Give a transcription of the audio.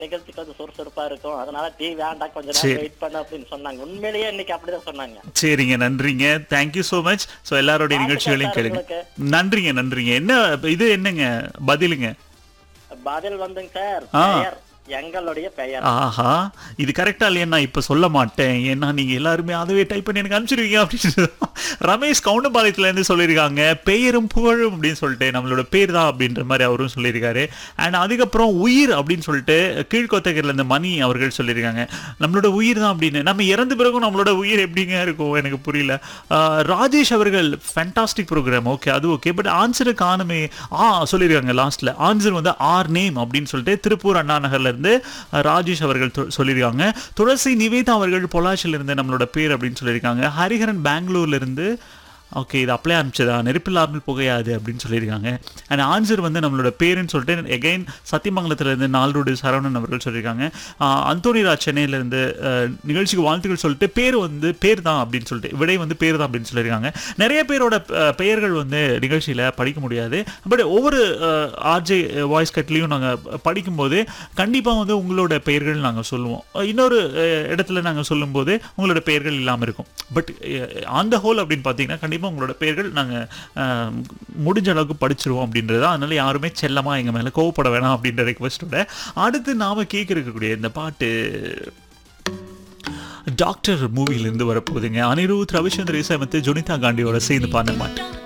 நிகழ்ச்சி கொஞ்சம் சுறுசுறுப்பா இருக்கும் அதனால டீ வேண்டாம் கொஞ்ச சரி. நேரம் வெயிட் பண்ண அப்படின்னு சொன்னாங்க உண்மையிலேயே இன்னைக்கு அப்படிதான் சொன்னாங்க சரிங்க நன்றிங்க தேங்க்யூ ஸோ மச் ஸோ எல்லாருடைய நிகழ்ச்சிகளையும் கேளுங்க உங்களுக்கு. நன்றிங்க நன்றிங்க என்ன இது என்னங்க பதிலுங்க பதில் வந்துங்க சார் ஆ. பெயர் எங்களுடைய பெயர் ஆஹா இது கரெக்டா இல்லையா நான் இப்ப சொல்ல மாட்டேன் ஏன்னா நீங்க எல்லாருமே அதுவே டைப் பண்ணி எனக்கு அனுப்பிச்சிருவீங்க அப்படின்னு ரமேஷ் கவுண்டபாளையத்துல இருந்து சொல்லியிருக்காங்க பெயரும் புகழும் அப்படின்னு சொல்லிட்டு நம்மளோட பேர் தான் அப்படின்ற மாதிரி அவரும் சொல்லியிருக்காரு அண்ட் அதுக்கப்புறம் உயிர் அப்படின்னு சொல்லிட்டு கீழ்கொத்தகர்ல இருந்து மணி அவர்கள் சொல்லியிருக்காங்க நம்மளோட உயிர் தான் அப்படின்னு நம்ம இறந்த பிறகும் நம்மளோட உயிர் எப்படிங்க இருக்கும் எனக்கு புரியல ஆஹ் ராஜேஷ் அவர்கள் ஃபேண்டாஸ்டிக் ப்ரோக்ராம் ஓகே அது ஓகே பட் ஆன்சரு காணுமே ஆ சொல்லியிருக்காங்க லாஸ்ட்ல ஆன்சர் வந்து ஆர் நேம் அப்படின்னு சொல்லிட்டு திருப்பூர் அண்ணா நகர்ல இருந்து அஹ், ராஜேஷ் அவர்கள் தொ- சொல்லியிருக்காங்க துளசி நிவேதா அவர்கள் பொள்ளாச்சியில இருந்து நம்மளோட பேர் அப்படின்னு சொல்லியிருக்காங்க ஹரிஹரன் பெங்களூர்ல இருந்து ஓகே இது அப்ளை ஆரம்பிச்சதா நெருப்பில்லாமல் புகையாது அப்படின்னு சொல்லியிருக்காங்க அண்ட் ஆன்சர் வந்து நம்மளோட பேருன்னு சொல்லிட்டு எகைன் சத்தியமங்கலத்திலேருந்து நாலரோடு சரவணன் அவர்கள் சொல்லியிருக்காங்க ஆஹ் அந்தோனி ராஜ் சென்னையிலேருந்து நிகழ்ச்சிக்கு வாழ்த்துக்கள் சொல்லிட்டு பேர் வந்து பேர் தான் அப்படின்னு சொல்லிட்டு விடை வந்து பேர் தான் அப்படின்னு சொல்லியிருக்காங்க நிறைய பேரோட அஹ், பெயர்கள் வந்து நிகழ்ச்சியில் படிக்க முடியாது பட் ஒவ்வொரு ஆர்ஜே வாய்ஸ் கட்லேயும் நாங்கள் படிக்கும்போது கண்டிப்பாக வந்து உங்களோட பெயர்கள் நாங்கள் சொல்லுவோம் அஹ், இன்னொரு அஹ், இடத்துல நாங்கள் சொல்லும்போது உங்களோட பெயர்கள் இல்லாமல் இருக்கும் பட் ஆன் த ஹோல் அப்படின்னு பார்த்தீங்கன்னா கண்டிப்பாக உங்களோட பெயர்கள் நாங்கள் முடிஞ்ச அளவுக்கு படிச்சிருவோம் அப்படின்றது அதனால யாருமே செல்லமாக எங்கள் மேலே கோவப்பட வேணாம் அப்படின்ற ரெக்வஸ்ட்டோட அடுத்து நாம் கேட்க இருக்கக்கூடிய இந்த பாட்டு டாக்டர் மூவிலேருந்து வரப்போகுதுங்க அனிருத் ரவிச்சந்திர இசையமைத்து ஜொனிதா காண்டியோட சேர்ந்து பாடின பாட்டு